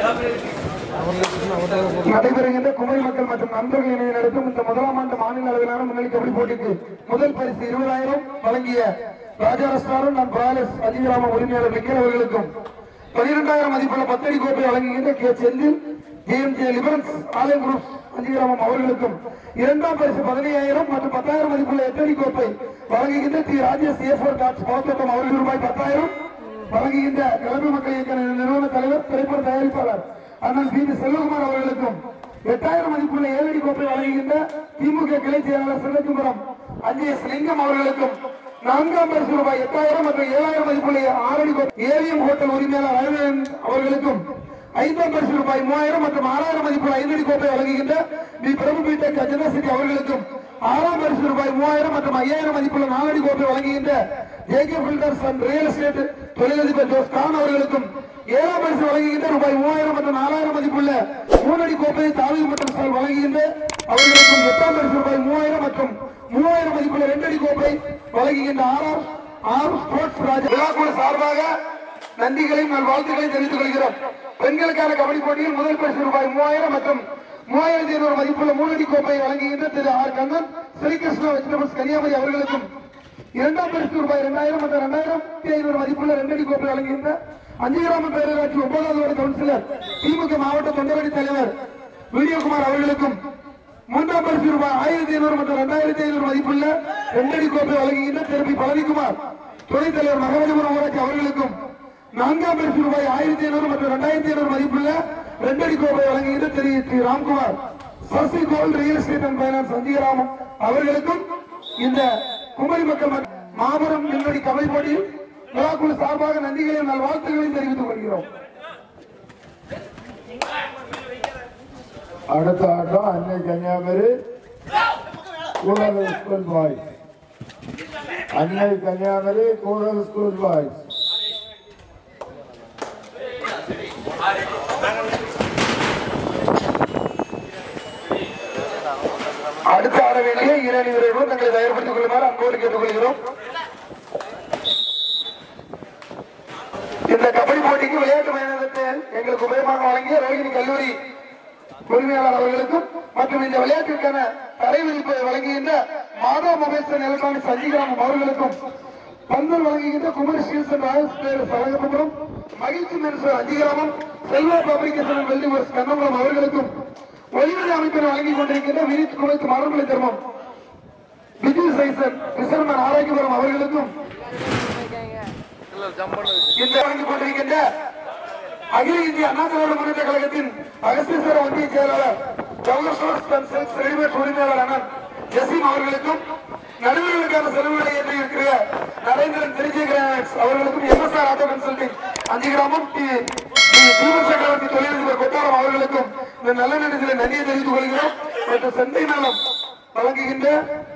நடைபெறுகின்ற குமரி மக்கள் மற்றும் நண்பர்கள் இணைய நடத்தும் இந்த முதலாம் ஆண்டு மாநில அளவிலான முன்னணி கபடி போட்டிக்கு முதல் பரிசு இருபதாயிரம் வழங்கிய ராஜா ரெஸ்டாரண்ட் அண்ட் பிராலஸ் அதிகிராம உரிமையாளர் விக்கல் அவர்களுக்கும் பனிரெண்டாயிரம் மதிப்புள்ள பத்தடி கோப்பை வழங்குகின்ற கே செந்தில் ஜேஎம்ஜே லிபரன்ஸ் ஆலயம் குரூப் அஞ்சிகிராமம் அவர்களுக்கும் இரண்டாம் பரிசு பதினையாயிரம் மற்றும் பத்தாயிரம் மதிப்புள்ள எட்டடி கோப்பை வழங்குகின்ற T Rajesh A four dots Pavathottam அவர்கள் ரூபாய் பத்தாயிரம் வழங்குகின்ற கிளம்பி மக்கள் இயக்க நிறுவன தலைவர் திரைப்பட தயாரிப்பாளர் அண்ணன் பி வி செல்வகுமார் அவர்களுக்கும் எட்டாயிரம் மதிப்புள்ள ஏழடி கோப்பை வழங்குகின்ற திமுக கிளை செயலாளர் சிவகுமரம் அஞ்சேஸ் லிங்கம் அவர்களுக்கும் நான்காம் பரிசு ரூபாய் எட்டாயிரம் மற்றும் ஏழாயிரம் மதிப்புள்ள ஆறடி கோப்பை ஏவிஎம் ஹோட்டல் உரிமையாளர் அழகன் அவர்களுக்கும் ஐந்தாம் பரிசு ரூபாய் மூவாயிரம் மற்றும் ஆறாயிரம் மதிப்புள்ள ஐந்தடி கோப்பை வழங்குகின்ற பி பிரபு பிடெக் அஜனாசிட்டி அவர்களுக்கும் ஆறாம் பரிசு ரூபாய் மூவாயிரம் மற்றும் ஐயாயிரம் மதிப்புள்ள நாலடி கோப்பை வழங்குகின்ற JK builders and real estate தொழிலதிபர் ஜோஸ் கான் அவர்களுக்கும் ஏழாம் பரிசு வழங்குகின்ற ரூபாய் மூவாயிரம் மற்றும் நாலாயிரம் மதிப்புள்ள மூணடி கோப்பையை தாவி மற்றும் சால் வழங்குகின்ற அவர்களுக்கும் எட்டாம் பரிசு ரூபாய் மூவாயிரம் மற்றும் மூவாயிரம் மதிப்புள்ள ரெண்டடி கோப்பை வழங்குகின்ற ஆறாம் ஆறு ஸ்போர்ட்ஸ் ராஜா விழாக்குழு சார்பாக நன்றிகளையும் நல் வாழ்த்துக்களையும் தெரிவித்துக் கொள்கிறோம் பெண்களுக்கான கபடி போட்டியில் முதல் பரிசு ரூபாய் மூவாயிரம் மற்றும் மூவாயிரத்தி ஐநூறு மதிப்புள்ள மூலடி கோப்பை வழங்குகின்ற திரு ஆர் கண்ணன் ஸ்ரீகிருஷ்ண வெஜிடபிள்ஸ் கன்னியாகுமரி அவர்களுக்கும் இரண்டாம் பரிசு ரூபாய் இரண்டாயிரம் மற்றும் இரண்டாயிரத்தி ஐநூறு மதிப்புள்ள ரெண்டடி கோப்பை வழங்குகின்ற அஞ்சிகிராம பேரூராட்சி ஒன்பதாவது வார்டு கவுன்சிலர் திமுக மாவட்ட தொண்டரடி தலைவர் வீடியோகுமார் அவர்களுக்கும் மூன்றாம் பரிசு ரூபாய் ஆயிரத்தி ஐநூறு மற்றும் இரண்டாயிரத்தி ஐநூறு மதிப்புள்ள ரெண்டடி கோப்பை வழங்குகின்ற திருப்பி பழனிக்குமார் துணைத் தலைவர் மகராஜபுரம் ஊராட்சி அவர்களுக்கும் நான்காம் பரிசு ரூபாய் ஆயிரத்தி ஐநூறு மற்றும் இரண்டாயிரத்தி ஐநூறு மதிப்புள்ள ரெண்டடி கோப்பை வழங்குகின்ற Thiru T Ramkumar Sasi gold real estate and finance Santhigramam அவர்களுக்கும் இந்த குமரி மக்கள் மன்ற மாபெரும் முன்னணி கபடி போட்டியில் விழாக்குழு சார்பாக நன்றிகளையும் நல்வாழ்த்துக்களையும் தெரிவித்துக் கொள்கிறோம் அடுத்த ஆட்டம் அன்னை கன்னியாகுமரி கூடலூர் ஸ்கூல் பாய்ஸ் அன்னை கன்னியாகுமரி கூடலூர் ஸ்கூல் பாய்ஸ் அடுத்து ஆட வேண்டிய இரண்டு வீரர்களும் தங்களை தயார்படுத்திக் கொள்ளுமாறு அன்போடு கேட்டுக்கொள்கிறோம் இந்த கபடி போட்டிக்கு விளையாட்டு மைதானத்தில் எங்களுக்கு உபயமாக வழங்கிய ரோஹிணி கல்லூரி உரிமையாளர் அவர்களுக்கும் மற்றும் இந்த விளையாட்டிற்கான தடை விதிப்பை வழங்குகின்ற மாதா மொபைல்ஸ் அண்ட் எலக்ட்ரானிக்ஸ் அஞ்சிகிராமம் அவர்களுக்கும் பந்தல் வழங்குகின்ற குமரி ஸ்டீல்ஸ் அண்ட் ராயல்ஸ் பேர் சலகபுரம் மகிழ்ச்சி மென்சர் Anjigramam Selva publication and welding works Kannapuram அவர்களுக்கும் ஒளிவரி அமைப்பினர் வழங்கிக் கொண்டிருக்கின்ற வினித் குமைத் மரமலை தர்மம் விஜய் சைசன் விசர்மன் ஆரோக்கியபுரம் அவர்களுக்கும் இந்த வழங்கிக் கொண்டிருக்கின்ற அகில இந்திய அண்ணா திராவிட முன்னேற்ற கழகத்தின் அகஸ்தீஸ்வர ஒன்றிய செயலாளர் Jawahar stores and silks readymade உரிமையாளர் அண்ணன் ஜசீம் அவர்களுக்கும் நடுவர்களுக்கான செலவுகளை ஏற்றி இருக்கிற நரேந்திரன் திருச்சி கிரானைட்ஸ் அவர்களுக்கும் MSR auto consulting Anjugramam D D. Deepan சக்கரவர்த்தி தொழிலதிபர் கொட்டாரம் அவர்களுக்கும் இந்த நல்ல நேரத்தில் நன்றியை தெரிவித்துக் கொள்கிறோம் மற்றும் சென்னை நலம் வழங்குகின்ற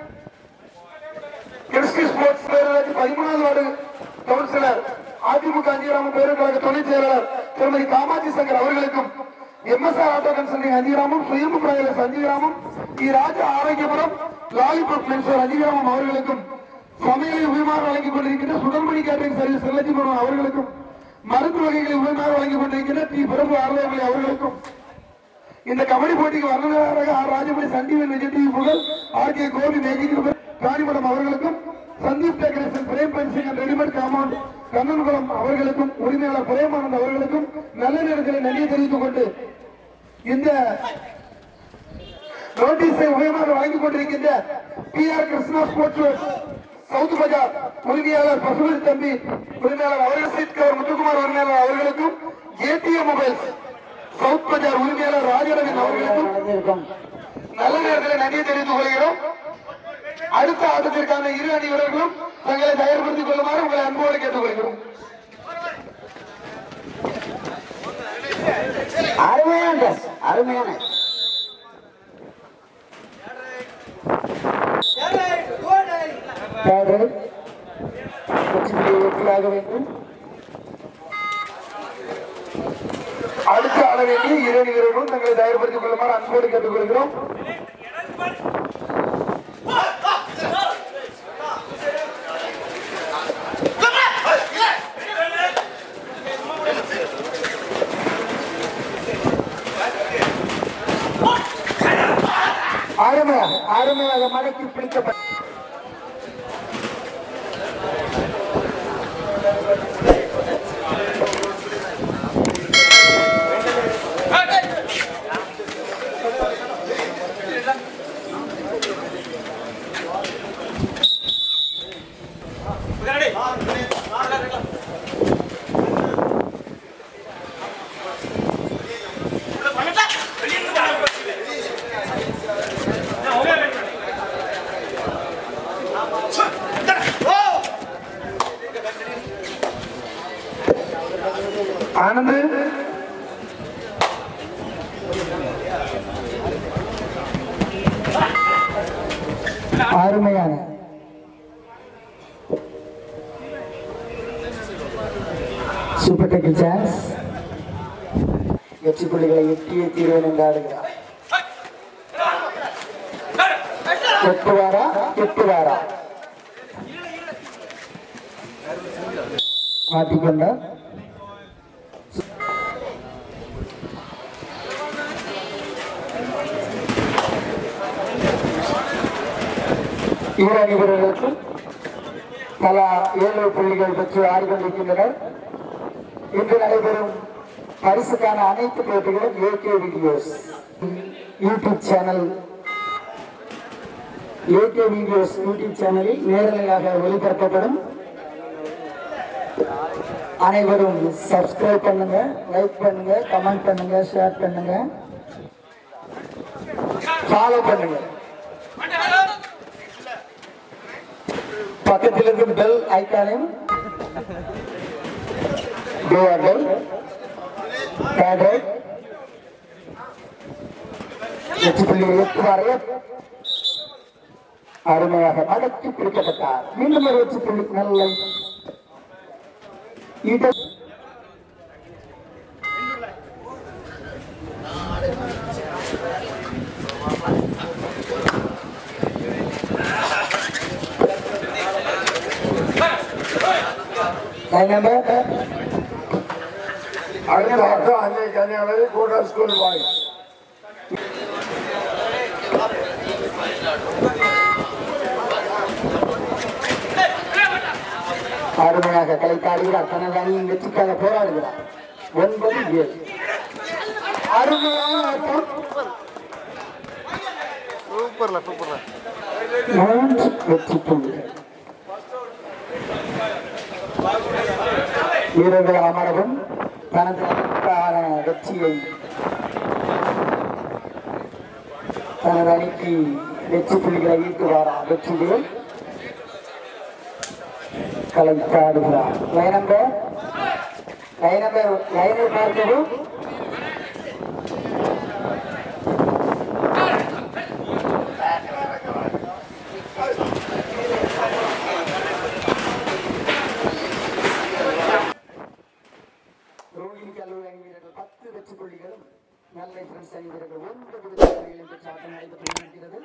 கிறிஸ்டி ஸ்போர்ட்ஸ் பேரூராட்சி பதிமூணாவது வார்டு கவுன்சிலர் அதிமுக அஞ்சிகிராமம் பேரூராட்சி துணை செயலாளர் திருமதி காமாட்சி சங்கர் அவர்களுக்கும் எம்எஸ்ஆர் ஆட்டோ கன்சல்டிங் அஞ்சிகிராமம் சுயம்பு பிராயலஸ் அஞ்சிகிராமம் இ ராஜா ஆரோக்கியபுரம் லாலிபாப் மென்சோர் அஞ்சிகிராமம் அவர்களுக்கும் சமையலை உயர்மாக வழங்கிக் கொண்டிருக்கின்ற சுடர்மணி கேட்டரிங் சர்வீஸ் செல்லச்சிபுரம் அவர்களுக்கும் மருந்து வகைகளை உயர்மாக வழங்கிக் கொண்டிருக்கின்ற டி பிரபு ஆர்வமலை அவர்களுக்கும் இந்த கபடி போட்டிக்கு வர்ணனராக ஆர் ராஜமணி சண்டீவன் விஜய் டிவி புகழ் R K Gopi magic Ranimadam அவர்களுக்கும் Sandeep decoration Prem fencing and readymade compound Kannankulam அவர்களுக்கும் உரிமையாளர் பிரேமானந்த் அவர்களுக்கும் நல்ல நேரத்தில் நன்றியை தெரிவித்துக் கொண்டு இந்த நோட்டீஸை உயர்மாக வழங்கிக் கொண்டிருக்கின்ற P R Krishna sports south bazaar உரிமையாளர் பசுபதி தம்பி உரிமையாளர் அவர்கள் சீட் கவர் முத்துக்குமார் உரிமையாளர் அவர்களுக்கும் ஏடிஎம் மொபைல்ஸ் சவுத் பஜார் உரிமையாளர் ராஜரவன் அவர்களுக்கும் நல்ல நேரத்தில் நன்றியை தெரிவித்துக் கொள்கிறோம் அடுத்த ஆட்டத்திற்கான இரு அணி வீரர்களும் தங்களை தயார்படுத்திக் கொள்ளுமாறு உங்களை அன்போடு கேட்டுக்கொள்கிறோம் அருமையான dress, அருமையான தேர்ட் கொச்சின் வெற்றியாக வேண்டும் அடுத்து ஆட வேண்டிய இரு அணி வீரர்களும் தங்களை தயார்படுத்திக் கொள்ளுமாறு அன்போடு கேட்டுக்கொள்கிறோம் அருமையாக மடக்கி பிடிக்கப்பட்ட ஆனந்த் அருமையான சூப்பர் டெக்கில் சான்ஸ் வெற்றி புள்ளிகளை எட்டியே தீர்வேன் என்று ஆடுகிறார் எட்டு வாரா எட்டு வாரா மாட்டிக்கொண்டார் இரு அணி வீரர்களுக்கும் தலா ஏழு புள்ளிகள் பெற்று ஆடிக்கொண்டிருக்கின்றனர் இன்று நடைபெறும் பரிசுக்கான அனைத்து போட்டிகளும் AK videos YouTube channel AK videos YouTube சேனலில் நேரலையாக ஒளிபரப்பப்படும் அனைவரும் சப்ஸ்கிரைப் பண்ணுங்க லைக் பண்ணுங்க கமெண்ட் பண்ணுங்க ஷேர் பண்ணுங்க ஃபாலோ பண்ணுங்க பக்கத்தில் இருக்கும் பெல் ஐக்கானையும் go or down, third right, வெற்றி புள்ளி எட்டு வரைய அருமையாக மடக்கி பிடிக்கப்பட்டார் மீண்டும் ஒரு வெற்றி புள்ளி நல்ல இட லைன் நம்பர் அடுத்த ஆட்டம் அன்னை கன்னியாகுமரி கூடல் ஸ்கூல் பாய்ஸ் அருமையாக கலைத்தாடுகிறார் தனது அணியின் வெற்றிக்காக போராடுகிறார் ஒன்பது ஏழு அருமையான ஆட்டம் சூப்பர்ல சூப்பர்ல மூன்று வெற்றி புள்ளிகள் வீரர்கள் அமரவும் தனது அணிக்கான வெற்றியை தனது அணிக்கு வெற்றி புள்ளிகளை ஈட்டுவாரா வெற்றிகள் கலைத்தாடுகிறார் லைன் நம்பர் லைன் நம்பர் லைனை பார்க்கவும் ரோஹிணி கல்லூரி அணி வீரர்கள் பத்து வெற்றி புள்ளிகளும் நல்ல ஃப்ரெண்ட்ஸ் அணி வீரர்கள் ஒன்பது வெற்றி புள்ளிகளையும் பெற்று ஆட்டம் நடைபெற்று கொண்டிருக்கிறது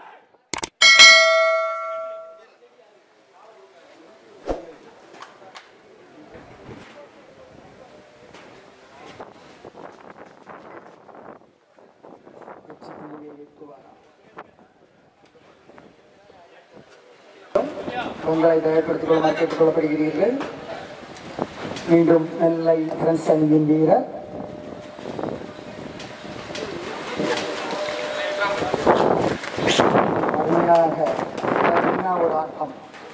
வெற்றி புள்ளியை எட்டுவாரா உங்களை தயார்படுத்திக் கொள்ளுமாறு கேட்டுக் கொள்ளப்படுகிறீர்கள் மீண்டும் நெல்லை ஃப்ரெண்ட்ஸ் அணியின் வீரர் அருமையாக அருமையான ஒரு ஆட்டம்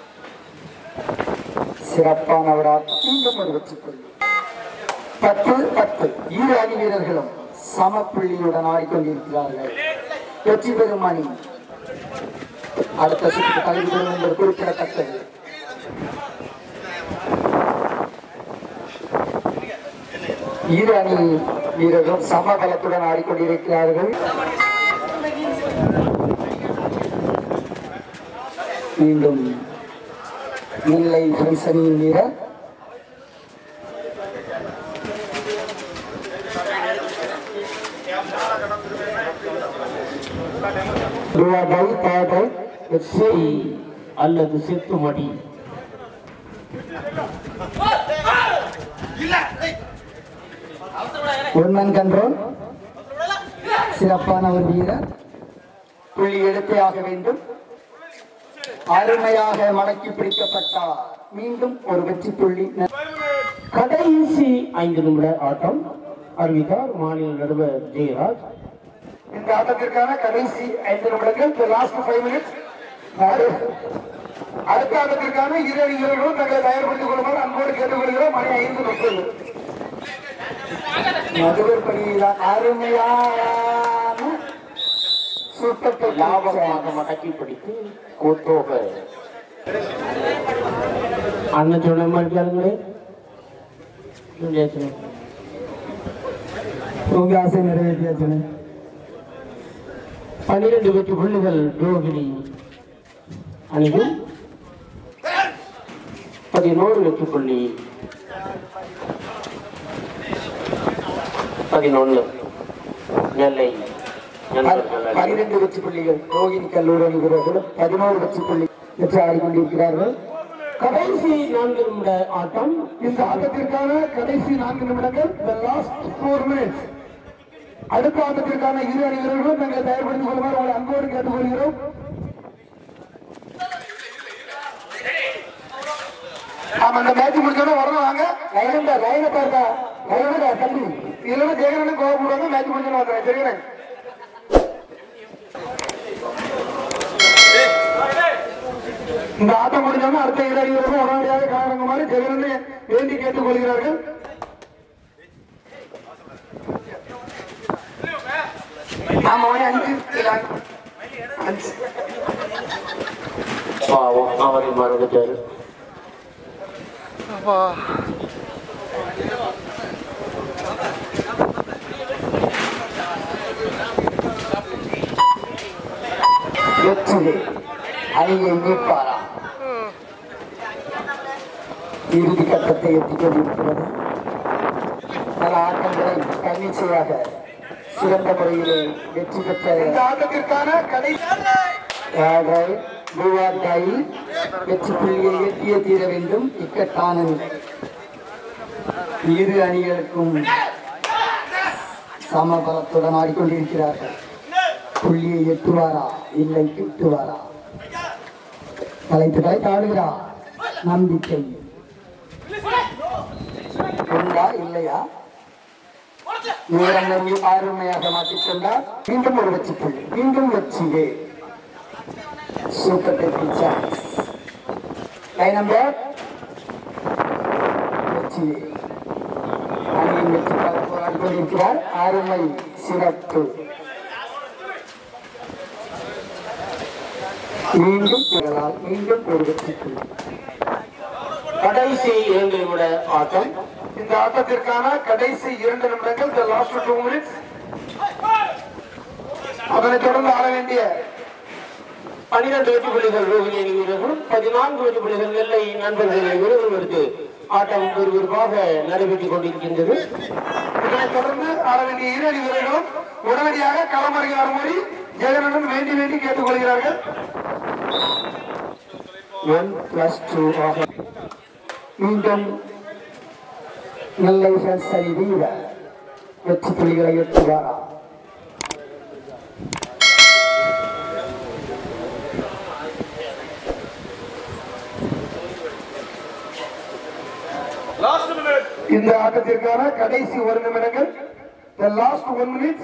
சிறப்பான ஒரு ஆட்டம் மீண்டும் ஒரு வெற்றி புள்ளி பத்து பத்து இரு அணி வீரர்களும் சம புள்ளியுடன் ஆடிக்கொண்டிருக்கிறார்கள் வெற்றி பெறும் அணி அடுத்த சுற்றுக்கு தகுதி பெறும் என்பது குறிப்பிடத்தக்கது இரு அணி வீரர்களும் சமபலத்துடன் ஆடிக்கொண்டிருக்கிறார்கள் மீண்டும் நெல்லை ஃப்ரெண்ட்ஸ் அணியின் வீரர் ரூபாய் தேவை வெற்றி அல்லது செத்துமடி ஒன்மன் கண்ட்ரோல் சிறப்பான ஒரு வீரர் புள்ளி எடுத்தே ஆக வேண்டும் அருமையாக மடக்கி பிடிக்கப்பட்டார் மீண்டும் ஒரு வெற்றி புள்ளி கடைசி ஐந்து நிமிட ஆட்டம் அறிவித்தார் மாநில நடுவர் ஜெயராஜ் இந்த ஆட்டத்திற்கான கடைசி ஐந்து நிமிடங்கள் லாஸ்ட் ஃபைவ் மினிட்ஸ் அடுத்த ஆட்டத்திற்கான இரு அணி வீரர்களும் தங்களை தயார்படுத்திக் கொள்ளுமாறு அன்போடு கேட்டுக்கொள்கிறோம் மணி ஐந்து முப்பது நடுவர் பணியில்தான் அருமையான சூப்பர் லாபமாக மடக்கி பிடித்து கோத்தோக அண்ணன் சொன்ன மாதிரி கேளுங்களே ஜெயச்சந்திரன். உங்க ஆசை நிறைவேற்றியாச்சு பன்னிரண்டு வெற்றி புள்ளிகள் ரோகிணி அணியும் பதினோரு வெற்றி புள்ளி பதினொன்று நெல்லை நண்பர்கள் அணி. பனிரெண்டு வெற்றி புள்ளிகள் ரோகிணி கல்லூரி அணி வீரர்களும் பதினோரு வெற்றி புள்ளி பெற்று ஆடிக்கொண்டிருக்கிறார்கள் கடைசி நான்கு நிமிட ஆட்டம் இந்த ஆட்டத்திற்கான கடைசி நான்கு நிமிடங்கள் the last four minutes அடுத்த ஆட்டத்திற்கான இரு அணி வீரர்களும் தங்களை தயார்படுத்திக் கொள்ளுமாறு உங்களை அன்போடு கேட்டுக்கொள்கிறோம் ஆமா அந்த மேட்ச் முடிச்சோட வரணும் வாங்க லைனண்டா லைன பார்த்தா லைனண்டா தம்பி இல்லைன்னா ஜெயகரன் கோவப்படுவாங்க மேட்ச் முடிச்சோட வந்துடுறேன் சரிங்களா இந்த ஆட்டம் முடிஞ்சோன்னா அடுத்த இரு அணி வீரர்களும் உடனடியாக காரணங்குமாறு ஜெயகரனை வேண்டி கேட்டுக்கொள்கிறார்கள் ஆமா மணி அஞ்சு இல்ல, அஞ்சு பாவம் அவரை மறந்துட்டாரு வெற்றி அணியை மீட்பாரா இறுதி கட்டத்தை எட்டிக் கொண்டிருக்கிறது பல ஆட்டங்களை தன்னிச்சையாக சிறந்த முறையிலே வெற்றி பெற்ற இந்த ஆட்டத்திற்கான கடைசி யாரை பூவாத்தாயி வெற்றி புள்ளியை எட்டிய தீர வேண்டும் இக்கட்டான இரு அணிகளுக்கும் சமபலத்துடன் ஆடிக்கொண்டிருக்கிறார்கள் புள்ளியை எட்டுவாரா இல்லை கிட்டுவாரா கலைத்து கலைத்து ஆடுகிறா நம்பிக்கை உண்டா இல்லையா நேரம் நம்பி ஆறுமையாக மாற்றிக்கொண்டார் மீண்டும் ஒரு வெற்றி புள்ளி மீண்டும் வெற்றியே super taking chance line number வெற்றியே அணியின் வெற்றிக்காக போராடி கொண்டிருக்கிறார் அருமை சிறப்பு மீண்டும் பெறலால் மீண்டும் ஒரு வெற்றி புள்ளி கடைசி இரண்டு நிமிட ஆட்டம் இந்த ஆட்டத்திற்கான கடைசி இரண்டு நிமிடங்கள் the last two minutes அதனைத் தொடர்ந்து ஆட வேண்டிய பனிரெண்டு வெற்றி புள்ளிகள் ரோகிணி அணி வீரர்களும் பதினான்கு வெற்றி புள்ளிகள் நெல்லை நண்பர்கள் விருதுகளுக்கு ஆட்டம் விறுவிறுப்பாக நடைபெற்றுக் கொண்டிருக்கின்றது இதனைத் தொடர்ந்து ஆட வேண்டிய இரு அணி வீரர்களும் உடனடியாக களமறிய வரும்படி ஜெகனன் வேண்டி வேண்டி கேட்டுக்கொள்கிறார்கள் ஒன் பிளஸ் டூ ஆக மீண்டும் நெல்லை சரி வீர வெற்றி புள்ளிகளை எட்டுவாரா இந்த ஆட்டத்திற்கான கடைசி ஒரு நிமிடங்கள் the last one minute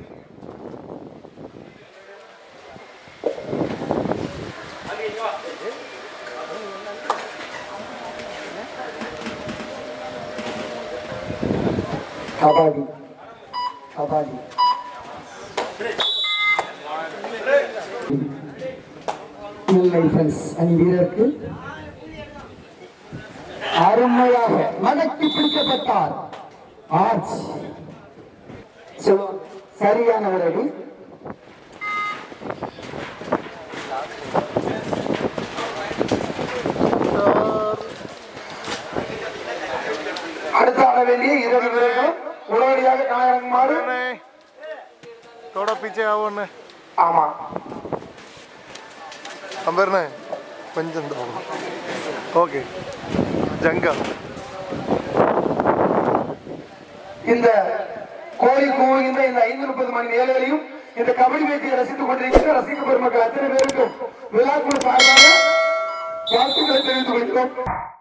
kabaddi kabaddi Nellai friends அணி வீரருக்கு அருமையாக மடக்கி பிடிக்கப்பட்டார் ஆர்ச் சொல்லு, சரியான ஒரு அடி அடுத்து ஆட வேண்டிய இரு அணி வீரர்களும் உடனடியாக களமிறங்குமாறு थोड़ा पीछे आओ ने ஆமா अंबर ने पंचन दो ओके जंगल இந்த கோழி கூவுகின்ற இந்த ஐந்து முப்பது மணி நேரங்களையும் இந்த கபடி மேட்சை ரசித்துக் கொண்டிருக்கின்ற ரசிக பெருமக்கள் அத்தனை பேருக்கும் விழாக்குழு சார்பாக வாழ்த்துக்களை தெரிவித்துக் கொள்கிறோம்